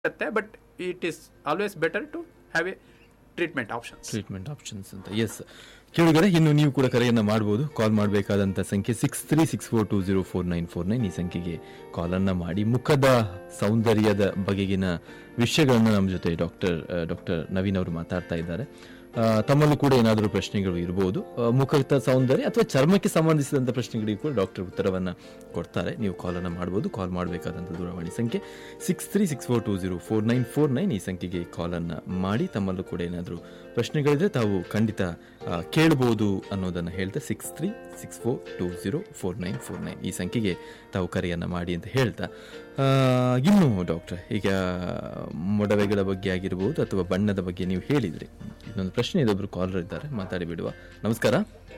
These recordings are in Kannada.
ಇರುತ್ತೆ but it is always better to have a treatment options treatment options ಅಂತ ಎಸ್ ಕೇಳಿದರೆ ಇನ್ನು ನೀವು ಕೂಡ ಕರೆಯನ್ನು ಮಾಡ್ಬೋದು ಕಾಲ್ ಮಾಡಬೇಕಾದಂಥ ಸಂಖ್ಯೆ six three six four two zero four nine four nine ಈ ಸಂಖ್ಯೆಗೆ ಕಾಲನ್ನು ಮಾಡಿ ಮುಖದ ಸೌಂದರ್ಯದ ಬಗೆಗಿನ ವಿಷಯಗಳನ್ನು ನಮ್ಮ ಜೊತೆ ಡಾಕ್ಟರ್ ಡಾಕ್ಟರ್ ನವೀನ್ ಅವರು ಮಾತಾಡ್ತಾ ಇದ್ದಾರೆ ಆ, ತಮ್ಮಲ್ಲೂ ಕೂಡ ಏನಾದರೂ ಪ್ರಶ್ನೆಗಳು ಇರ್ಬೋದು ಆ, ಮುಖದ ಸೌಂದರ್ಯ ಅಥವಾ ಚರ್ಮಕ್ಕೆ ಸಂಬಂಧಿಸಿದಂಥ ಪ್ರಶ್ನೆಗಳಿಗೂ ಕೂಡ ಡಾಕ್ಟರ್ ಉತ್ತರವನ್ನು ಕೊಡ್ತಾರೆ ನೀವು ಕಾಲನ್ನು ಮಾಡ್ಬೋದು ಕಾಲ್ ಮಾಡಬೇಕಾದಂಥ ದೂರವಾಣಿ ಸಂಖ್ಯೆ six three six four two zero four nine four nine ಈ ಸಂಖ್ಯೆಗೆ ಕಾಲನ್ನು ಮಾಡಿ ತಮ್ಮಲ್ಲೂ ಕೂಡ ಏನಾದರೂ ಪ್ರಶ್ನೆಗಳಿದ್ರೆ ತಾವು ಖಂಡಿತ ಆ, ಕೇಳ್ಬೋದು ಅನ್ನೋದನ್ನು ಹೇಳ್ತಾ six three six four two zero four nine four nine ಈ ಸಂಖ್ಯೆಗೆ ತಾವು ಕರೆಯನ್ನು ಮಾಡಿ ಅಂತ ಹೇಳ್ತಾ ಆ, ಇನ್ನು ಡಾಕ್ಟರ್ ಈಗ ಮೊಡವೆಗಳ ಬಗ್ಗೆ ಆಗಿರ್ಬೋದು ಅಥವಾ ಬಣ್ಣದ ಬಗ್ಗೆ ನೀವು ಹೇಳಿದ್ರಿ ಇನ್ನೊಂದು ಪ್ರಶ್ನೆ ಇದೊಬ್ರು ಕಾಲರ್ ಇದ್ದಾರೆ ಮಾತಾಡಿ ಬಿಡುವ ನಮಸ್ಕಾರ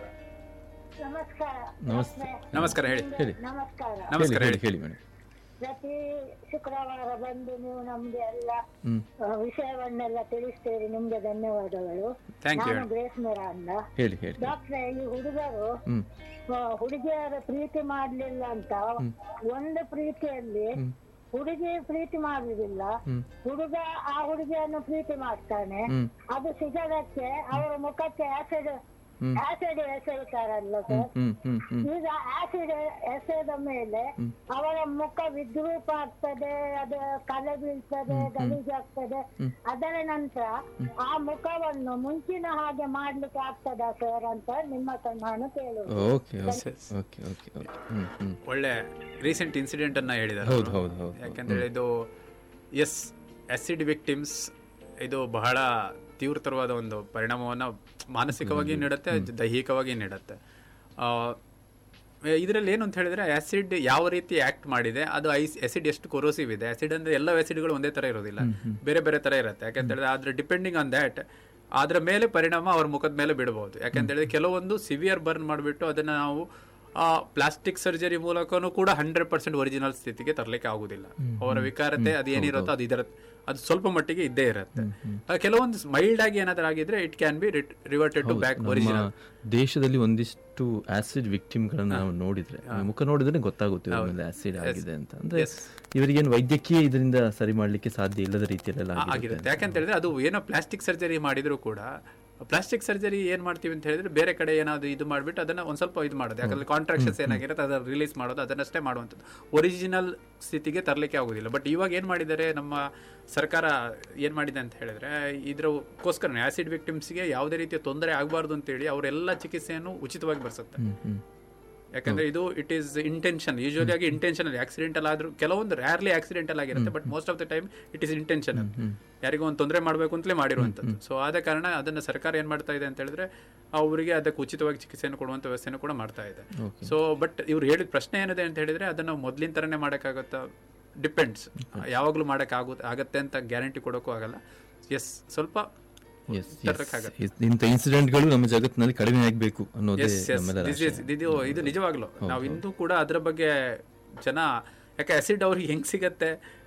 ನಮಸ್ಕಾರ ನಮಸ್ತೆ ನಮಸ್ಕಾರ ಹೇಳಿ ಹೇಳಿ ನಮಸ್ಕಾರ ನಮಸ್ಕಾರ ಹೇಳಿ ಹೇಳಿ ಹೇಳಿ ಮೇಡಮ್ ಪ್ರತಿ ಶುಕ್ರವಾರ ಬಂದು ನೀವು ನಮ್ಗೆ ಎಲ್ಲ ಹ್ಮ್ ಆ, ವಿಷಯವನ್ನೆಲ್ಲ ತಿಳಿಸ್ತೀರಿ ನಿಮ್ಗೆ ಧನ್ಯವಾದಗಳು Thank you. ನಾನು ಗ್ರೇಸ್ ಮೇರಾ ಅಂದ ಹೇಳಿ ಹೇಳಿ ಡಾಕ್ಟ್ರೆ ಈ ಹುಡುಗರು ಹ್ಮ್ ಆ, ಹುಡುಗಿಯರ ಪ್ರೀತಿ ಮಾಡ್ಲಿಲ್ಲ ಅಂತ ಒಂದು ಪ್ರೀತಿಯಲ್ಲಿ ಹುಡುಗಿ ಪ್ರೀತಿ ಮಾಡುವುದಿಲ್ಲ ಹ್ಮ್. ಹುಡುಗ ಆ ಹುಡುಗಿಯನ್ನು ಪ್ರೀತಿ ಮಾಡ್ತಾನೆ ಹ್ಮ್ ಅದು ಸಿಗದಕ್ಕೆ ಅವರ ಮುಖಕ್ಕೆ ಆಸಿಡ್ ಹ್ಮ್. ಆಸಿಡ್ ಎಸೆಯುತ್ತಾರಲ್ಲ ಸರ್ ಹ್ಮ್ ಹ್ಮ್ ಹ್ಮ್ ಈಗ ಆಸಿಡ್ ಎಸೆದ ಮೇಲೆ ಅವರ ಮುಖ ವಿದ್ರೂಪ ಆಗ್ತದೆ ಅದು ಕಲೆ ಬೀಳ್ತದೆ ಗಲೀಜಾಗ್ತದೆ ಅದರ ನಂತರ ಆ ಮುಖವನ್ನು ಮುಂಚಿನ ಹಾಗೆ ಮಾಡ್ಲಿಕ್ಕೆ ಆಗ್ತದ ಸರ್ ಅಂತ ನಿಮ್ಮ ಹತ್ರ ನಾನು ಕೇಳುವುದು okay okay okay okay okay ಹ್ಮ್ ಹ್ಮ್ ಒಳ್ಳೆ ರೀಸೆಂಟ್ ಇನ್ಸಿಡೆಂಟ್ ಅನ್ನ ಹೇಳಿದ್ದಾರೆ ಹೌದು ಅವರು. ಹೌದು ಹೌದು ಯಾಕಂದ್ರೆ ಇದು ಎಸ್ ಆಸಿಡ್ ವಿಕ್ಟಿಮ್ಸ್ ಇದು ಬಹಳ ತೀವ್ರತರವಾದ ಒಂದು ಪರಿಣಾಮವನ್ನು ಮಾನಸಿಕವಾಗಿ ನೀಡುತ್ತೆ ದೈಹಿಕವಾಗಿ ನೀಡುತ್ತೆ ಇದರಲ್ಲಿ ಏನು ಅಂತ ಹೇಳಿದ್ರೆ ಆಸಿಡ್ ಯಾವ ರೀತಿ ಆಕ್ಟ್ ಮಾಡಿದೆ ಅದು ಐಸ್ ಆಸಿಡ್ ಎಷ್ಟು ಕೊರೋಸಿವ್ ಇದೆ ಆಸಿಡ್ ಅಂದ್ರೆ ಎಲ್ಲ ಆಸಿಡ್ಗಳು ಒಂದೇ ತರ ಇರೋದಿಲ್ಲ ಬೇರೆ ಬೇರೆ ತರ ಇರುತ್ತೆ ಯಾಕಂತ ಹೇಳಿದ್ರೆ ಆದ್ರೆ ಡಿಪೆಂಡಿಂಗ್ ಆನ್ ದ್ಯಾಟ್ ಅದರ ಮೇಲೆ ಪರಿಣಾಮ ಅವ್ರ ಮುಖದ ಮೇಲೆ ಬಿಡಬಹುದು ಯಾಕಂತ ಹೇಳಿದ್ರೆ ಕೆಲವೊಂದು ಸಿವಿಯರ್ ಬರ್ನ್ ಮಾಡಿಬಿಟ್ಟು ಅದನ್ನ ನಾವು ಪ್ಲಾಸ್ಟಿಕ್ ಸರ್ಜರಿ ಮೂಲಕನೂ ಕೂಡ ಹಂಡ್ರೆಡ್ ಪರ್ಸೆಂಟ್ ಒರಿಜಿನಲ್ ಸ್ಥಿತಿಗೆ ತರಲಿಕ್ಕೆ ಆಗುದಿಲ್ಲ ಅವರ ವಿಕಾರತೆ ಅದು ಏನಿರುತ್ತೋ ಅದು ಇದರ ಅದು ಸ್ವಲ್ಪ ಮಟ್ಟಿಗೆ ಇದ್ದೇ ಇರುತ್ತೆ ಆ, ಕೆಲವೊಂದು ಮೈಲ್ಡ್ ಆಗಿ ಏನಾದ್ರೂ ಆಗಿದ್ರೆ it can be reverted to back ನಮ್ಮ ಒರಿಜಿನಲ್ ದೇಶದಲ್ಲಿ ಒಂದಿಷ್ಟು ಆಸಿಡ್ ವಿಕ್ಟಿಮ್ಗಳನ್ನ ನಾವು ನೋಡಿದ್ರೆ ಮುಖ ನೋಡಿದ್ರೆ ಗೊತ್ತಾಗುತ್ತೆ ಇವ್ರ ಮೇಲೆ ಆಸಿಡ್ ಆಗಿದೆ ಅಂತ ಅಂದ್ರೆ ಇವರಿಗೇನು ವೈದ್ಯಕೀಯ ಇದರಿಂದ ಸರಿ ಮಾಡ್ಲಿಕ್ಕೆ ಸಾಧ್ಯ ಇಲ್ಲದ ರೀತಿಯಲ್ಲೆಲ್ಲ ಆಗಿರುತ್ತೆ ಆಗಿರುತ್ತೆ ಯಾಕಂತ ಹೇಳಿದ್ರೆ ಅದು ಏನೋ ಪ್ಲಾಸ್ಟಿಕ್ ಸರ್ಜರಿ ಮಾಡಿದ್ರು ಕೂಡ ಪ್ಲಾಸ್ಟಿಕ್ ಸರ್ಜರಿ ಏನ್ ಮಾಡ್ತೀವಿ ಅಂತ ಹೇಳಿದ್ರೆ ಬೇರೆ ಕಡೆ ಏನಾದ್ರು ಇದು ಮಾಡ್ಬಿಟ್ಟು ಅದನ್ನ ಒಂದ್ ಸ್ವಲ್ಪ ಇದು ಮಾಡೋದು ಯಾಕಂದ್ರೆ ಕಾಂಟ್ರಾಕ್ಷನ್ಸ್ ಏನಾಗಿರುತ್ತೆ ಅದನ್ನ ರಿಲೀಸ್ ಮಾಡೋದು ಅದನ್ನಷ್ಟೇ ಮಾಡುವಂಥದ್ದು ಒರಿಜಿನಲ್ ಸ್ಥಿತಿಗೆ ತರಲಿಕ್ಕೆ ಆಗುದಿಲ್ಲ ಬಟ್ ಇವಾಗ ಏನ್ ಮಾಡಿದ್ದಾರೆ ನಮ್ಮ ಸರ್ಕಾರ ಏನ್ ಮಾಡಿದೆ ಅಂತ ಹೇಳಿದ್ರೆ ಇದ್ರಕ್ಕೋಸ್ಕರ ಆಸಿಡ್ ವಿಕ್ಟಿಮ್ಸ್ಗೆ ಯಾವುದೇ ರೀತಿಯ ತೊಂದರೆ ಆಗಬಾರ್ದು ಅಂತೇಳಿ ಅವರೆಲ್ಲ ಚಿಕಿತ್ಸೆಯನ್ನು ಉಚಿತವಾಗಿ ಬರ್ಸುತ್ತೆ ಹ್ಮ್ ಹ್ಮ್ ಯಾಕಂದ್ರೆ ಇದು ಇಟ್ ಈಸ್ ಇಂಟೆನ್ಷನ್ ಯೂಶುವಲಿ ಆಗಿ ಇಂಟೆನ್ಷನಲ್ ಆಕ್ಸಿಡೆಂಟಲ್ ಆದ್ರೂ ಕೆಲವೊಂದು ರ್ಯಾರ್ಲಿ ಆಕ್ಸಿಡೆಂಟಲ್ ಆಗಿರುತ್ತೆ but most of the time it is intentional ಯಾರಿಗೂ ಒಂದು ತೊಂದರೆ ಮಾಡಬೇಕು ಅಂತಲೇ ಮಾಡಿರುವಂಥದ್ದು ಸೊ ಆದ ಕಾರಣ ಅದನ್ನ ಸರ್ಕಾರ ಏನ್ ಮಾಡ್ತಾ ಇದೆ ಅಂತ ಹೇಳಿದ್ರೆ ಅವರಿಗೆ ಅದಕ್ಕೆ ಉಚಿತವಾಗಿ ಚಿಕಿತ್ಸೆಯನ್ನು ಕೊಡುವಂತ ವ್ಯವಸ್ಥೆಯನ್ನು ಕೂಡ ಮಾಡ್ತಾ ಇದೆ ಸೊ ಬಟ್ ಇವ್ರು ಹೇಳಿದ ಪ್ರಶ್ನೆ ಏನಿದೆ ಅಂತ ಹೇಳಿದ್ರೆ ಅದನ್ನ ಮೊದ್ಲಿನ ತರನೇ ಮಾಡೋಕ್ಕಾಗುತ್ತಾ ಡಿಪೆಂಡ್ಸ್ ಯಾವಾಗಲೂ ಮಾಡಕ್ ಆಗು ಆಗತ್ತೆ ಅಂತ ಗ್ಯಾರಂಟಿ ಕೊಡೋಕ್ಕೂ ಆಗಲ್ಲ ಎಸ್ ಸ್ವಲ್ಪ ಎಸ್ ತರ್ಲಿಕ್ಕಾಗತ್ತೆ. ಇಂಥ ಇನ್ಸಿಡೆಂಟ್ಗಳು ನಮ್ಮ ಜಗತ್ತಿನಲ್ಲಿ ಕಡಿಮೆ ಆಗಬೇಕು ಅನ್ನೋದೇ Yes, yes. ನಮ್ಮೆಲ್ಲರ This is- ಇದು ಇದು ನಿಜವಾಗ್ಲು ನಾವು ಇಂದು ಕೂಡ ಅದ್ರ ಬಗ್ಗೆ ಜನ ಯಾಕೆ ಆಸಿಡ್ ಅವ್ರಿಗೆ ಹೆಂಗ್ ಸಿಗತ್ತೆ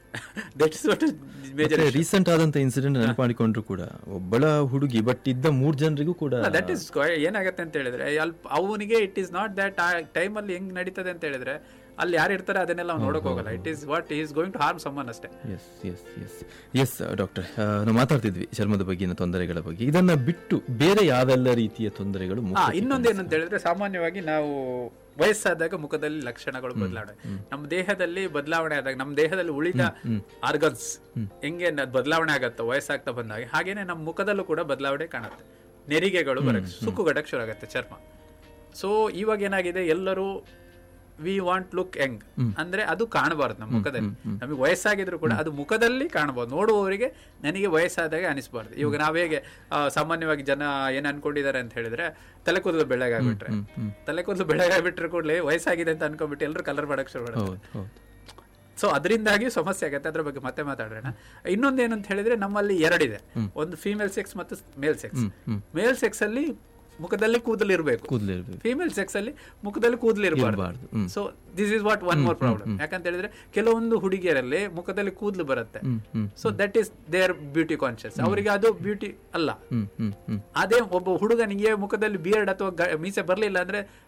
that is what major recent ಆದಂತ ಇನ್ಸಿಡೆಂಟ್ ನೆನಪಾಡಿಕೊಂಡ್ರು ಕೂಡ ಒಬ್ಬಳ ಹುಡುಗಿ ಬಟ್ ಇದ್ದ ಮೂರ್ ಜನರಿಗೂ ಕೂಡ ದಟ್ ಇಸ್ ಏನಾಗತ್ತೆ ಅಂತ ಹೇಳಿದ್ರೆ ಅಲ್ಪ ಅವನಿಗೆ ಇಟ್ ಈಸ್ ನಾಟ್ ದಟ್ ಆ ಟೈಮಲ್ಲಿ ಹೆಂಗ್ ನಡೀತದೆ ಅಂತ ಹೇಳಿದ್ರೆ ಅಲ್ಲಿ ಯಾರು ಇರ್ತಾರೆ ಅದನ್ನೆಲ್ಲ ಅವ್ನು ನೋಡಕ್ ಹೋಗಲ್ಲ it is what is going to harm someone ಅಷ್ಟೇ yes yes yes yes doctor ನಾವು ಮಾತಾಡ್ತಿದ್ವಿ ಚರ್ಮದ ಬಗ್ಗಿನ ತೊಂದರೆಗಳ ಬಗ್ಗೆ ಇದನ್ನ ಬಿಟ್ಟು ಬೇರೆ ಯಾವೆಲ್ಲ ರೀತಿಯ ತೊಂದರೆಗಳು ಹಾ ಮುಖಕ್ಕೆ ಇನ್ನೊಂದು ಏನಂತ ಹೇಳಿದ್ರೆ ಸಾಮಾನ್ಯವಾಗಿ ನಾವು ವಯಸ್ಸಾದಾಗ ಮುಖದಲ್ಲಿ ಲಕ್ಷಣಗಳು ಬದಲಾವಣೆ ನಮ್ಮ ದೇಹದಲ್ಲಿ ಬದಲಾವಣೆ ಆದಾಗ ನಮ್ಮ ದೇಹದಲ್ಲಿ ಉಳಿದ ಆರ್ಗನ್ಸ್ ಹೆಂಗೆ ನ- ಬದಲಾವಣೆ ಆಗತ್ತೋ ವಯಸ್ಸಾಗ್ತಾ ಬಂದಾಗ ಹಾಗೇನೆ ನಮ್ಮ ಮುಖದಲ್ಲೂ ಕೂಡ ಬದಲಾವಣೆ ಕಾಣುತ್ತೆ ನೆರಿಗೆಗಳು ಬರಕ್ಕೆ ಸುಕ್ಕುಗಟ್ಟಕ್ಕೆ ಶುರು ಆಗುತ್ತೆ ಚರ್ಮ ಸೊ ಇವಾಗ ಏನಾಗಿದೆ ಎಲ್ಲರೂ ವಿ ವಾಂಟ್ ಲುಕ್ ಯಂಗ್ ಅಂದ್ರೆ ಅದು ಕಾಣಬಾರ್ದು ನಮ್ಮ ಮುಖದಲ್ಲಿ ನಮಗೆ ವಯಸ್ಸಾಗಿದ್ರು ಕೂಡ ಅದು ಮುಖದಲ್ಲಿ ಕಾಣಬಹುದು ನೋಡುವವರಿಗೆ ನನಗೆ ವಯಸ್ಸಾದಾಗ ಅನಿಸ್ಬಾರ್ದು ಇವಾಗ ನಾವ್ ಹೇಗೆ ಆ, ಸಾಮಾನ್ಯವಾಗಿ ಜನ ಏನ್ ಅನ್ಕೊಂಡಿದ್ದಾರೆ ಅಂತ ಹೇಳಿದ್ರೆ ತಲೆ ಕೂದಲು ಬೆಳ್ಳಗಾಗ್ಬಿಟ್ರೆ ತಲೆ ಕೂದಲು ಬೆಳ್ಳಗಾಗ್ಬಿಟ್ರೆ ಕೂಡಲೇ ವಯಸ್ಸಾಗಿದೆ ಅಂತ ಅನ್ಕೊಂಡ್ಬಿಟ್ಟು ಎಲ್ಲರೂ ಕಲರ್ ಮಾಡಕ್ ಶುರು ಮಾಡ್ತಾರೆ ಹೌದು ಹೌದು ಸೊ ಅದರಿಂದಾಗಿ ಸಮಸ್ಯೆ ಆಗುತ್ತೆ ಅದ್ರ ಬಗ್ಗೆ ಮತ್ತೆ ಮಾತಾಡೋಣ ಇನ್ನೊಂದೇನು ಅಂತ ಹೇಳಿದ್ರೆ ನಮ್ಮಲ್ಲಿ ಎರಡಿದೆ ಒಂದು ಫೀಮೇಲ್ ಸೆಕ್ಸ್ ಮತ್ತು ಮೇಲ್ ಸೆಕ್ಸ್ ಮೇಲ್ ಸೆಕ್ಸ್ ಅಲ್ಲಿ ಮುಖದಲ್ಲಿ ಕೂದಲು ಇರಬೇಕು ಕೂದಲಿರ್ಬೇಕು ಫೀಮೇಲ್ ಸೆಕ್ಸ್ ಅಲ್ಲಿ ಮುಖದಲ್ಲಿ ಕೂದಲು ಇರಬಾರ್ದು ಇರ್ಬಾರ್ದು. Hmm. So this is what one more problem ಯಾಕಂತ ಹೇಳಿದ್ರೆ ಕೆಲವೊಂದು ಹುಡುಗಿಯರಲ್ಲಿ ಮುಖದಲ್ಲಿ ಕೂದಲು ಬರುತ್ತೆ hmm hmm so that is their beauty conscious ಅವರಿಗೆ ಅದು ಬ್ಯೂಟಿ ಅಲ್ಲ ಹ್ಮ್ ಹ್ಮ್ ಹ್ಮ್ ಅದೇ ಒಬ್ಬ ಹುಡುಗನಿಗೆ ಮುಖದಲ್ಲಿ ಬಿಯರ್ಡ್ ಅಥವಾ ಗ- ಮೀಸೆ ಬರ್ಲಿಲ್ಲ ಅಂದ್ರೆ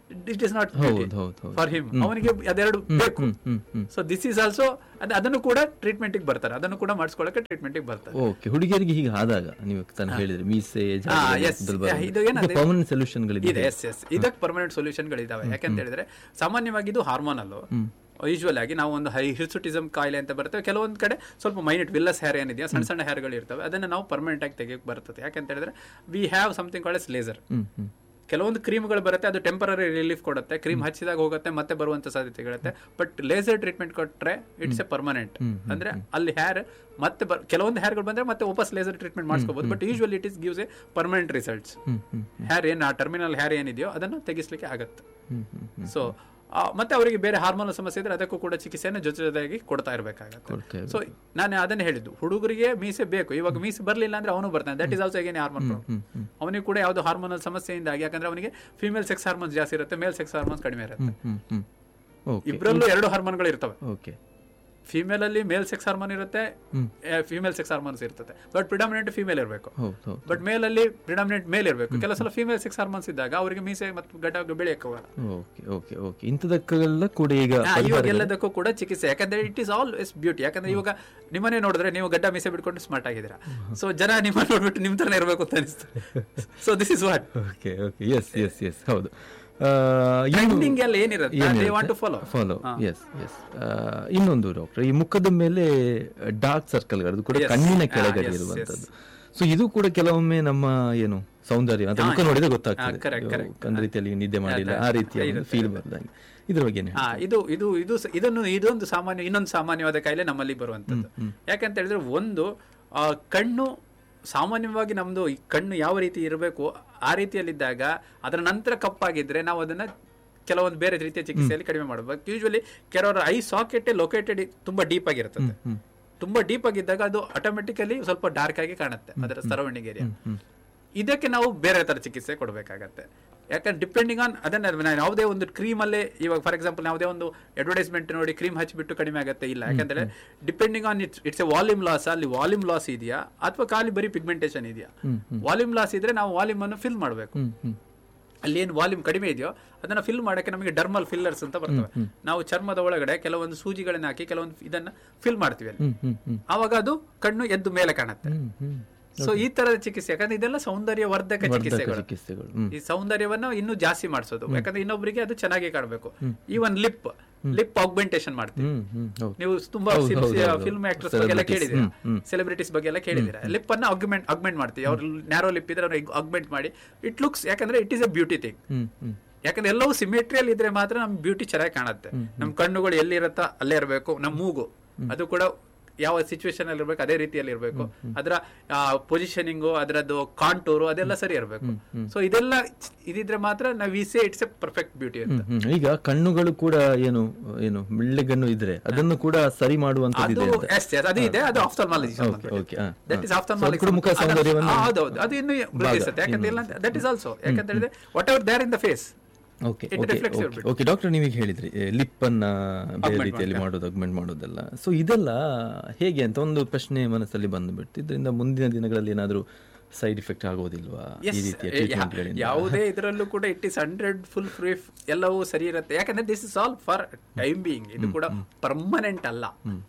ಇಟ್ ಇಸ್ ನಾಟ್ ಹೌದು, ಹೌದು, ಹೌದು. ಫಾರ್ ಹಿಮ್ ಅವನಿಗೆ ಅದೆರಡು ಬೇಕು hmm hmm hmm so this is also ಅದನ್ನು ಕೂಡ ಟ್ರೀಟ್ಮೆಂಟ್ ಬರ್ತಾರೆ ಅದನ್ನು ಕೂಡ ಮಾಡಿಸ್ಕೊಳ್ಳಕ್ಕೆ ಟ್ರೀಟ್ಮೆಂಟ್ ಬರ್ತಾರೆ ಓಕೆ ಹುಡುಗಿಯರಿಗೆ ಹೀಗೆ ಆದಾಗ ನೀವು ತಾನು ಹೇಳಿದ್ರೆ ಮೀಸೆ ಹಾ, yes. ಇದು ಏನಂದ್ರೆ- ಪರ್ಮನೆಂಟ್ ಸೊಲ್ಯೂಷನ್ಗಳಿದೆ ಇದೆ ಎಸ್ ಎಸ್ ಇದಕ್ಕೆ ಪರ್ಮನೆಂಟ್ ಸೊಲ್ಯೂಷನ್ಗಳಿದಾವೆ ಯಾಕಂತ ಹೇಳಿದ್ರೆ ಸಾಮಾನ್ಯವಾಗಿ ಇದು ಹಾರ್ಮೋನಲ್ ಯೂಶುವಲ್ ಆಗಿ ನಾವು ಒಂದು ಹೈ ಹಿರ್ಸುಟಿಸಮ್ ಕಾಯಿಲೆ ಅಂತ ಬರ್ತವೆ ಕೆಲವೊಂದು ಕಡೆ ಸ್ವಲ್ಪ ಮೈನಟ್ ವಿಲ್ಲಸ್ ಹೇರ್ ಏನಿದೆಯಾ ಸಣ್ಣ ಸಣ್ಣ ಹೇರ್ಗಳು ಇರ್ತವೆ ಅದನ್ನ ನಾವು ಪರ್ಮನೆಂಟ್ ಆಗಿ ತೆಗಿಯಕ್ಕೆ ಬರ್ತದೆ ಯಾಕಂತ ಹೇಳಿದ್ರೆ we have something called as laser hmm hmm ಕೆಲವೊಂದು ಕ್ರೀಮ್ಗಳು ಬರುತ್ತೆ ಅದು ಟೆಂಪರರಿ ರಿಲೀಫ್ ಕೊಡುತ್ತೆ ಕ್ರೀಮ್ ಹಚ್ಚಿದಾಗ ಹೋಗುತ್ತೆ ಮತ್ತೆ ಬರುವಂತ ಸಾಧ್ಯತೆಗಳಿರುತ್ತೆ ಬಟ್ ಲೇಸರ್ ಟ್ರೀಟ್ಮೆಂಟ್ ಕೊಟ್ರೆ ಇಟ್ಸ್ ಎ ಪರ್ಮನೆಂಟ್ ಅಂದ್ರೆ ಅಲ್ಲಿ ಹೇರ್ ಮತ್ತೆ ಬರ್- ಕೆಲವೊಂದು ಹೇರ್ಗಳು ಬಂದ್ರೆ ಮತ್ತೆ ವಾಪಸ್ ಲೇಸರ್ ಟ್ರೀಟ್ಮೆಂಟ್ ಮಾಡಿಸ್ಕೋಬಹುದು but usually it is gives a permanent results hmm hmm hair ಏನು ಆ ಟರ್ಮಿನಲ್ ಹೇರ್ ಏನಿದೆಯೋ ಅದನ್ನು ತೆಗಿಸ್ಲಿಕ್ಕೆ ಆಗತ್ತೆ ಹ್ಮ್ ಹ್ಮ್ ಹ್ಮ್ ಸೊ ಮತ್ತೆ ಅವರಿಗೆ ಬೇರೆ ಹಾರ್ಮೋನಲ್ ಸಮಸ್ಯೆ ಇದ್ರೆ ಅದಕ್ಕೂ ಕೂಡ ಚಿಕಿತ್ಸೆಯನ್ನು ಜೊತೆ ಜೊತೆಯಾಗಿ ಕೊಡ್ತಾ ಇರಬೇಕಾಗತ್ತೆ ಕೊಡ್ತಾ ಇರ್ಬೇಕು. ಸೊ ನಾನು ಅದನ್ನೇ ಹೇಳಿದ್ದು ಹುಡುಗರಿಗೆ ಮೀಸೆ ಬೇಕು ಇವಾಗ ಮೀಸೆ ಬರ್ಲಿಲ್ಲ ಅಂದ್ರೆ ಅವನು ಬರ್ತಾನೆ ದಟ್ ಇಸ್ ಆಲ್ಸೋ ಏನೇ ಹಾರ್ಮೋನ್ ಪ್ರಾಬ್ಲಮ್ ಅವನಿಗೆ ಕೂಡ ಯಾವ್ದು ಹಾರ್ಮೋನಲ್ ಸಮಸ್ಯೆಯಿಂದಾಗಿ ಯಾಕಂದ್ರೆ ಅವನಿಗೆ ಫಿಮೇಲ್ ಸೆಕ್ಸ್ ಹಾರ್ಮೋನ್ಸ್ ಜಾಸ್ತಿ ಇರುತ್ತೆ ಮೇಲ್ ಸೆಕ್ಸ್ ಹಾರ್ಮೋನ್ಸ್ ಕಡಿಮೆ ಇರುತ್ತೆ ಹ್ಮ್ ಹ್ಮ್ ಓಕೆ ಇಬ್ಬರಲ್ಲೂ ಎರಡು ಹಾರ್ಮೋನ್ಗಳು ಇರ್ತವೆ ಓಕೆ ಫಿಮೇಲ್ ಅಲ್ಲಿ ಮೇಲ್ ಸೆಕ್ಸ್ ಹಾರ್ಮೋನ್ ಇರುತ್ತೆ ಫಿಮೇಲ್ ಸೆಕ್ಸ್ ಹಾರ್ಮೋನ್ಸ್ ಇರ್ತದೆ ಬಟ್ ಪ್ರಿಡಾಮಿನೆಂಟ್ ಫಿಮೇಲ್ ಇರಬೇಕು ಹೌದು ಹೌದು ಬಟ್ ಮೇಲ್ ಅಲ್ಲಿ ಪ್ರಿಡಾಮಿನೆಂಟ್ ಮೇಲ್ ಇರಬೇಕು ಕೆಲವು ಸಲ ಫಿಮೇಲ್ ಸೆಕ್ಸ್ ಹಾರ್ಮೋನ್ಸ್ ಇದ್ದಾಗ ಅವರಿಗೆ ಮೀಸೆ ಮತ್ತು ಗಡ್ಡ ಬೆಳೆಯಕ್ಕೆ ಹೋಗಲ್ಲ ಓಕೆ ಓಕೆ ಓಕೆ ಇಂಥದಕ್ಕೆಲ್ಲ ಕೂಡ ಈಗ ಹಾ, ಇವಾಗ ಎಲ್ಲದಕ್ಕೂ ಕೂಡ ಚಿಕಿತ್ಸೆ ಯಾಕಂದ್ರೆ it is all is beauty ಯಾಕಂದ್ರೆ ಇವಾಗ ನಿಮ್ಮನ್ನೇ ನೋಡಿದ್ರೆ ನೀವು ಗಡ್ಡ ಮೀಸೆ ಬಿಟ್ಕೊಂಡು ಸ್ಮಾರ್ಟ್ ಆಗಿದ್ದೀರಾ ಸೊ ಜನ ನಿಮ್ಮ ನೋಡ್ಬಿಟ್ಟು ನಿಮ್ ತರನೇ ಇರಬೇಕು ಅಂತ ಅನಿಸ್ತದೆ so this is what okay okay yes yes yes ಹೌದು ಆ, ಇನ್ನು- ಟ್ರೆಂಡಿಂಗ್ ಎಲ್ಲ ಏನಿರುತ್ತೆ they want to follow follow yes yes ಇನ್ನೊಂದು ಡಾಕ್ಟರ್ ಈ ಮುಖದ ಮೇಲೆ ಡಾರ್ಕ್ ಸರ್ಕಲ್ಗಳು ಅದು ಕೂಡ Yes. ಕಣ್ಣಿನ Ah, ಕೆಳಗಡೆ yes, ಇರುವಂತದ್ದು ಸೊ ಇದು ಕೂಡ ಕೆಲವೊಮ್ಮೆ ನಮ್ಮ ಏನು ಸೌಂದರ್ಯ ಅಂತ ಮುಖ ನೋಡಿದ್ರೆ ಗೊತ್ತಾಗ್ತದೆ correct, correct. ಅಯ್ಯೋ, ಒಂದು ರೀತಿಯಲ್ಲಿ ನಿದ್ದೆ ಮಾಡಿಲ್ಲ ಆ ರೀತಿಯ ಫೀಲ್ ಬರ್ದಂಗೆ ಇದ್ರ ಬಗ್ಗೆ ಏನು ಹಾ ಇದು ಇದು ಇದು ಸ- ಇದನ್ನು ಇದೊಂದು ಸಾಮಾನ್ಯ ಇನ್ನೊಂದು ಸಾಮಾನ್ಯವಾದ ಕಾಯಿಲೆ ನಮ್ಮಲ್ಲಿ ಬರುವಂತದ್ದು ಯಾಕಂತ ಹೇಳಿದ್ರೆ ಒಂದು ಆ, ಕಣ್ಣು ಸಾಮಾನ್ಯವಾಗಿ ನಮ್ದು ಈ ಕಣ್ಣು ಯಾವ ರೀತಿ ಇರಬೇಕು ಆ ರೀತಿಯಲ್ಲಿದ್ದಾಗ ಅದರ ನಂತರ ಕಪ್ಪಾಗಿದ್ರೆ ನಾವು ಅದನ್ನ ಕೆಲವೊಂದು ಬೇರೆ ರೀತಿಯ ಚಿಕಿತ್ಸೆಯಲ್ಲಿ ಕಡಿಮೆ ಮಾಡಬೇಕು ಯೂಶುವಲಿ ಕೆಲವರ ಐ ಸಾಕೆಟ್ ಲೊಕೇಟೆಡ್ ತುಂಬಾ ಡೀಪ್ ಆಗಿರ್ತದೆ ತುಂಬಾ ಡೀಪ್ ಆಗಿದ್ದಾಗ ಅದು ಆಟೋಮೆಟಿಕಲಿ ಸ್ವಲ್ಪ ಡಾರ್ಕ್ ಆಗಿ ಕಾಣುತ್ತೆ ಅದರ ಸರೌಂಡಿಂಗ್ ಏರಿಯಾ ಇದಕ್ಕೆ ನಾವು ಬೇರೆ ತರ ಚಿಕಿತ್ಸೆ ಕೊಡಬೇಕಾಗತ್ತೆ ಯಾಕಂದ್ರೆ ಡಿಪೆಂಡಿಂಗ್ ಆನ್ ಅದನ್ನ ನಾವು ಯಾವುದೇ ಒಂದು ಕ್ರೀಮ್ ಅಲ್ಲೇ ಇವಾಗ ಫಾರ್ ಎಕ್ಸಾಂಪಲ್ ಯಾವುದೇ ಒಂದು ಅಡ್ವರ್ಟೈಸ್ಮೆಂಟ್ ನೋಡಿ ಕ್ರೀಮ್ ಹಚ್ಚಿಬಿಟ್ಟು ಕಡಿಮೆ ಆಗುತ್ತೆ ಇಲ್ಲ ಯಾಕಂದ್ರೆ depending on it's it's a volume loss ಅಲ್ಲಿ ವಾಲ್ಯೂಮ್ ಲಾಸ್ ಇದೆಯಾ ಅಥವಾ ಖಾಲಿ ಬರೀ ಪಿಗ್ಮೆಂಟೇಷನ್ ಇದೆಯಾ ವಾಲ್ಯೂಮ್ ಲಾಸ್ ಇದ್ರೆ ನಾವು ವಾಲ್ಯೂಮ್ ಅನ್ನು ಫಿಲ್ ಮಾಡಬೇಕು ಹ್ಮ್ ಹ್ಮ್ ಅಲ್ಲಿ ಏನು ವಾಲ್ಯೂಮ್ ಕಡಿಮೆ ಇದೆಯೋ ಅದನ್ನ ಫಿಲ್ ಮಾಡಕ್ಕೆ ನಮಗೆ ಡರ್ಮಲ್ ಫಿಲ್ಲರ್ಸ್ ಅಂತ ಬರ್ತವೆ ನಾವು ಚರ್ಮದ ಒಳಗಡೆ ಕೆಲವೊಂದು ಸೂಜಿಗಳನ್ನ ಹಾಕಿ ಕೆಲವೊಂದು ಇದನ್ನ ಫಿಲ್ ಮಾಡ್ತೀವಿ ಅಲ್ಲಿ ಹ್ಮ್ ಹ್ಮ್ ಹ್ಮ್ ಆವಾಗ ಅದು ಕಣ್ಣು ಎದ್ದು ಮೇಲೆ ಕಾಣುತ್ತೆ ಹ್ಮ್ ಹ್ಮ್ ಸೊ ಈ ತರದ ಚಿಕಿತ್ಸೆ ಯಾಕಂದ್ರೆ ಇದೆಲ್ಲ ಸೌಂದರ್ಯ ವರ್ಧಕ ಚಿಕಿತ್ಸೆಗಳು ಚಿಕಿತ್ಸೆಗಳು ಹ್ಮ್ ಈ ಸೌಂದರ್ಯವನ್ನ ಇನ್ನೂ ಜಾಸ್ತಿ ಮಾಡಿಸೋದು ಯಾಕಂದ್ರೆ ಇನ್ನೊಬ್ಬರಿಗೆ ಅದು ಚೆನ್ನಾಗಿ ಕಾಣಬೇಕು ಈವನ್ ಲಿಪ್ ಲಿಪ್ ಆಗ್ಮೆಂಟೇಷನ್ ಮಾಡ್ತೀವಿ ಹ್ಮ್ ಹ್ಮ್ ಹೌದು ನೀವು ತುಂಬಾ ಹೌದು, ಹೌದು, ಹೌದು. ಫಿಲ್ಮ್ ಆಕ್ಟರ್ಸ್ ಬಗ್ಗೆ ಎಲ್ಲ Celebrities. ಕೇಳಿದ್ದೀರಾ ಹ್ಮ್, ಹ್ಮ್. ಸೆಲೆಬ್ರಿಟೀಸ್ ಬಗ್ಗೆ ಎಲ್ಲ ಕೇಳಿದ್ದೀರಾ ಲಿಪ್ ಅನ್ನ ಅಗ್ಮೆಂಟ್ ಅಗ್ಮೆಂಟ್ ಮಾಡ್ತೀವಿ ಅವ್ರ ನ್ಯಾರೋ ಲಿಪ್ ಇದ್ರೆ ಅವ್ರಿಗೆ ಅಗ್ಮೆಂಟ್ ಮಾಡಿ ಇಟ್ ಲುಕ್ಸ್ ಯಾಕಂದ್ರೆ it is a beauty thing hmm ಹ್ಮ್ ಯಾಕಂದ್ರೆ ಎಲ್ಲವೂ ಸಿಮೆಟ್ರಿಯಲ್ಲಿ ಇದ್ರೆ ಮಾತ್ರ ನಮ್ ಬ್ಯೂಟಿ ಚೆನ್ನಾಗಿ ಕಾಣುತ್ತೆ ನಮ್ ಕಣ್ಣುಗಳು ಎಲ್ಲಿರುತ್ತೋ ಅಲ್ಲೇ ಇರಬೇಕು ನಮ್ ಮೂಗು ಅದು ಕೂಡ ಯಾವ ಸಿಚುವೇಶನ್ ಅಲ್ಲಿ ಇರ್ಬೇಕು ಅದೇ ರೀತಿಯಲ್ಲಿ ಇರಬೇಕು ಅದರ ಪೊಸಿಷನಿಂಗು ಅದರದ್ದು ಕಾಂಟೂರು ಅದೆಲ್ಲ ಸರಿ ಇರಬೇಕು ಸೊ ಇದೆಲ್ಲ ಚ್- ಇದಿದ್ರೆ ಮಾತ್ರ ನಾವು we say it's a perfect beauty ಅಂತ ಹ್ಮ್, ಹ್ಮ್. ಈಗ ಕಣ್ಣುಗಳು ಕೂಡ ಏನು ಏನು ಮಿಳ್ಳೆಗಣ್ಣು ಇದ್ರೆ ಅದನ್ನು ಕೂಡ ಸರಿ ಮಾಡುವಂತದ್ದು ಅದು ಇದೆ ಅಂತ yes, yes, ಅದು ಇದೆ ಅದು ಆಫ್ಥಲ್ಮಾಲಜಿ ಓಕೆ ಓಕೆ ಹಾ ದಟ್ ಇಸ್ ಹಾ. So ಅದು ಕೂಡ ಮುಖ ಸೌಂದರ್ಯವನ್ನು ಹೌದೌದು ಅದು ಇನ್ನೂ ವೃದ್ಧಿಸುತ್ತೆ ಯಾಕಂದ್ರೆ ಇಲ್ಲ ದಟ್ ಇಸ್ ಆಲ್ಸೋ ಯಾಕಂತ ಹೇಳಿದ್ರೆ whatever there in the face okay It okay reflects your okay okay doctor ನೀವೀಗ ಹೇಳಿದ್ರಿ ಲಿಪ್ ಅನ್ನ ಬೇರೆ Augment ರೀತಿಯಲ್ಲಿ ಮಾಡೋದು ಅಗ್ಮೆಂಟ್ ಮಾಡೋದೆಲ್ಲ ಸೊ ಇದೆಲ್ಲ ಹೇಗೆ ಅಂತ ಒಂದು ಪ್ರಶ್ನೆ ಮನಸ್ಸಲ್ಲಿ ಬಂದ್ಬಿಡ್ತು ಇದರಿಂದ ಮುಂದಿನ ದಿನಗಳಲ್ಲಿ ಏನಾದರೂ ಸೈಡ್ ಇಫೆಕ್ಟ್ ಆಗೋದಿಲ್ವಾ ಈ ರೀತಿಯ ಟ್ರೀಟ್ಮೆಂಟ್ಗಳಿಂದ ಯಾವುದೇ ಇದರಲ್ಲೂ ಕೂಡ it is hundred foolproof ಎಲ್ಲವೂ ಸರಿ ಇರುತ್ತೆ ಯಾಕಂದ್ರೆ this is all for time being ಇದು ಕೂಡ ಪರ್ಮನೆಂಟ್ ಅಲ್ಲ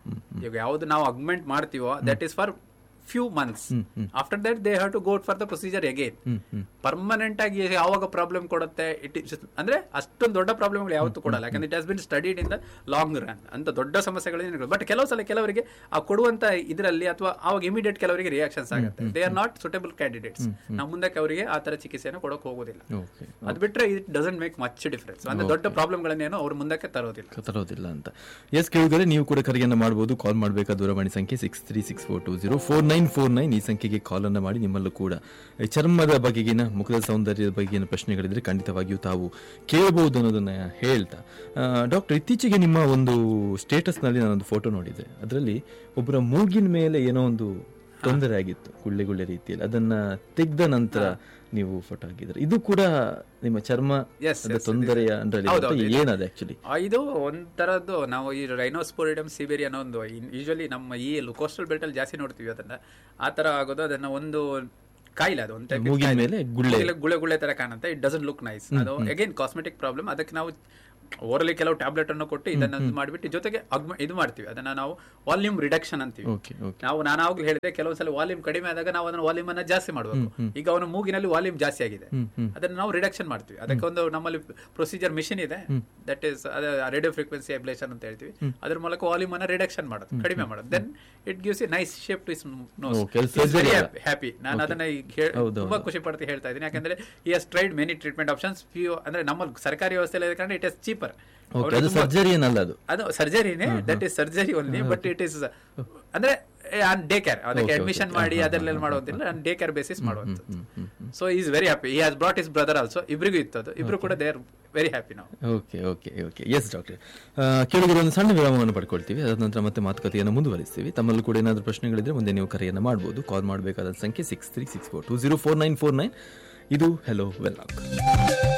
ಈಗ ಯಾವ್ದು ನಾವು ಅಗ್ಮೆಂಟ್ ಮಾಡ್ತೀವೋ that is for few months after that they have to go for the procedure again permanent ಆಗಿ ಯಾವಾಗ ಪ್ರಾಬ್ಲಮ್ ಕೊಡುತ್ತೆ ಇಟ್ ಇಸ್ ಅಂದ್ರೆ ಅಷ್ಟೊಂದು ದೊಡ್ಡ ಪ್ರಾಬ್ಲಮ್ಗಳು ಯಾವತ್ತೂ ಕೊಡಲ್ಲ ಯಾಕಂದ್ರೆ it has been studied in the long run ಅಂತ ದೊಡ್ಡ ಸಮಸ್ಯೆಗಳು ಬಟ್ ಕೆಲವು ಸಲ ಕೆಲವರಿಗೆ ಆ ಕೊಡುವಂತ ಇದರಲ್ಲಿ ಅಥವಾ ಅವಾಗ ಇಮಿಡಿಯೇಟ್ ಕೆಲವರಿಗೆ ರಿಯಾಕ್ಷನ್ಸ್ ಆಗುತ್ತೆ they are not suitable candidates ನಾವು ಮುಂದಕ್ಕೆ ಅವರಿಗೆ ಆ ತರ ಚಿಕಿತ್ಸೆಯನ್ನು ಕೊಡೋಕೆ ಹೋಗೋದಿಲ್ಲ ಓಕೆ ಅದ್ ಬಿಟ್ರೆ it doesn't make much difference ಅಂದ್ರೆ ದೊಡ್ಡ ಪ್ರಾಬ್ಲಮ್ಗಳನ್ನೇನು ಅವ್ರ ಮುಂದಕ್ಕೆ ತರೋದಿಲ್ಲ ತರೋದಿಲ್ಲ ಅಂತ ಎಸ್ ಕೇಳಿದರೆ ನೀವು ಕೂಡ ಕರೆಯನ್ನು ಮಾಡಬಹುದು ಕಾಲ್ ಮಾಡಬೇಕಾದ ದೂರವಾಣಿ ಸಂಖ್ಯೆ six three six four two zero four nine four nine ಈ ಸಂಖ್ಯೆಗೆ ಕಾಲನ್ನು ಮಾಡಿ ನಿಮ್ಮಲ್ಲೂ ಕೂಡ ಈ ಚರ್ಮದ ಬಗೆಗಿನ ಮುಖದ ಸೌಂದರ್ಯದ ಬಗೆಗಿನ ಪ್ರಶ್ನೆಗಳಿದ್ರೆ ಖಂಡಿತವಾಗಿಯೂ ತಾವು ಕೇಳಬಹುದು ಅನ್ನೋದನ್ನ ಹೇಳ್ತಾ ಡಾಕ್ಟರ್ ಇತ್ತೀಚೆಗೆ ನಿಮ್ಮ ಒಂದು ಸ್ಟೇಟಸ್ನಲ್ಲಿ ನಾನೊಂದು ಫೋಟೋ ನೋಡಿದೆ ಅದರಲ್ಲಿ ಒಬ್ಬರ ಮೂಗಿನ ಮೇಲೆ ಏನೋ ಒಂದು ತೊಂದರೆ ಆಗಿತ್ತು ಗುಳ್ಳೆ ಗುಳ್ಳೆ ರೀತಿಯಲ್ಲಿ ಅದನ್ನ ತೆಗೆದ ನಂತರ ನೀವು ಫೋಟೋ ಹಾಕಿದ್ರೆ ಇದು ಕೂಡ ನಿಮ್ಮ ಚರ್ಮ Yes, ಅದ yes, ತೊಂದರೆಯ ಅಂದ್ರಲ್ಲಿ ಏನದು ಆಕ್ಚುಲಿ ಆ, ಇದು ಒಂಥರದ್ದು ನಾವು ಈ ರೈನೋಸ್ಪೋರಿಡಮ್ ಸಿಬೇರಿ ಅನ್ನೋ ಒಂದು ಯೂಶಲಿ ನಮ್ಮ ಈ ಕೋಸ್ಟಲ್ ಬೆಲ್ಟ್ ಅಲ್ಲಿ ಜಾಸ್ತಿ ನೋಡ್ತೀವಿ ಅದನ್ನ ಆ ತರ ಆಗೋದು ಅದನ್ನ ಒಂದು ಕಾಯಿಲೆ ಅದು ಒಂದು ಮೂಗಿನ ಮೇಲೆ ಗುಳ್ಳೆ ಗುಳೆ ಗುಳೆ ತರ ಕಾಣುತ್ತೆ ಇಟ್ ಡಸನ್ ಲುಕ್ ನೈಸ್ ಅದು ಅಗೇನ್ ಕಾಸ್ಮೆಟಿಕ್ ಪ್ರಾಬ್ಲಮ್ ಅದಕ್ಕೆ ನಾವು ಓರಲಿ ಕೆಲವು ಟ್ಯಾಬ್ಲೆಟ್ ಅನ್ನು ಕೊಟ್ಟು ಇದನ್ನ ಮಾಡಿಬಿಟ್ಟು ಜೊತೆಗೆ ಅಗ್ಮ ಇದು ಮಾಡ್ತೀವಿ ಅದನ್ನ ನಾವು ವಾಲ್ಯೂಮ್ ರಿಡಕ್ಷನ್ ಅಂತೀವಿ ಓಕೆ ಓಕೆ ನಾವು ನಾನು ಆವಾಗಲೇ ಹೇಳಿದೆ ಕೆಲವೊಂದ್ಸಲ ವಾಲ್ಯೂಮ್ ಕಡಿಮೆ ಆದಾಗ ನಾವು ಅದನ್ನ ವಾಲ್ಯೂಮ್ ಅನ್ನ ಜಾಸ್ತಿ ಮಾಡಬೇಕು ಈಗ ಅವನ ಮೂಗಿನಲ್ಲಿ ವಾಲ್ಯೂಮ್ ಜಾಸ್ತಿ ಆಗಿದೆ ಅದನ್ನ ನಾವು ರಿಡಕ್ಷನ್ ಮಾಡ್ತೀವಿ ಅದಕ್ಕೆ ಒಂದು ನಮ್ಮಲ್ಲಿ ಪ್ರೊಸೀಜರ್ ಮಿಷಿನ್ ಇದೆ that is radio frequency ablation ಅಂತ ಹೇಳ್ತೀವಿ ಅದ್ರ ಮೂಲಕ ವಾಲ್ಯೂಮ್ ಅನ್ನ ರಿಡಕ್ಷನ್ ಮಾಡೋದು ಕಡಿಮೆ ಮಾಡೋದು then it gives a nice shape to nose Okay, ಅದು surgery ಅಲ್ಲ. ಹ್ಯಾಪಿ ನಾನು ಅದನ್ನ ಈಗ ಹೇಳ್- ಹೌದು, ತುಂಬಾ ಖುಷಿ ಪಡ್ತಾ ಹೇಳ್ತಾ ಇದ್ದೀನಿ ಯಾಕಂದ್ರೆ ಈ ಹಸ್ ಟ್ರೈಡ್ ಮೆನಿ ಟ್ರೀಟ್ಮೆಂಟ್ ಆಪ್ಷನ್ಸ್ ಅಂದ್ರೆ ನಮ್ಮ ಸರ್ಕಾರಿ ವ್ಯವಸ್ಥೆಯಲ್ಲಿ ಕಾರಣ ಇಟ್ ಇಸ್ ಚೀಪರ್ ಓಕೆ ಅದು ಸರ್ಜರಿ ಏನಲ್ಲ ಅದು ಅದು ಸರ್ಜರಿನೇ that is surgery only but it is ಅಂದ್ರೆ ಆನ್ ಡೇ ಕೇರ್ ಅದಕ್ಕೆ ಅಡ್ಮಿಷನ್ ಮಾಡಿ ಅದರಲ್ಲೆಲ್ಲ ಮಾಡುವಂತಿಲ್ಲ ಆನ್ ಡೇ ಕೇರ್ ಬೇಸಿಸ್ ಮಾಡುವಂಥದ್ದು so is very happy he has brought his brother also ಇಬ್ರಿಗೂ ಇತ್ತು ಅದು ಇಬ್ರು ಕೂಡ ದೇ ಆರ್ ವೆರಿ ಹ್ಯಾಪಿ ನಾವು okay okay okay yes doctor ಕೇಳಿದ್ರೆ ಒಂದು ಸಣ್ಣ ವಿರಾಮವನ್ನು ಪಡ್ಕೊಳ್ತೀವಿ ಅದಾದ ನಂತರ ಮತ್ತೆ ಮಾತುಕತೆಯನ್ನು ಮುಂದುವರಿಸ್ತೀವಿ ತಮ್ಮಲ್ಲೂ ಕೂಡ ಏನಾದರೂ ಪ್ರಶ್ನೆಗಳಿದ್ರೆ ಮುಂದೆ ನೀವು ಕರೆಯನ್ನು ಮಾಡ್ಬೋದು ಕಾಲ್ ಮಾಡಬೇಕಾದ ಸಂಖ್ಯೆ six three six four two zero four nine four nine ಇದು ಹೆಲೋ ವೆಲ್ಲಾಕ್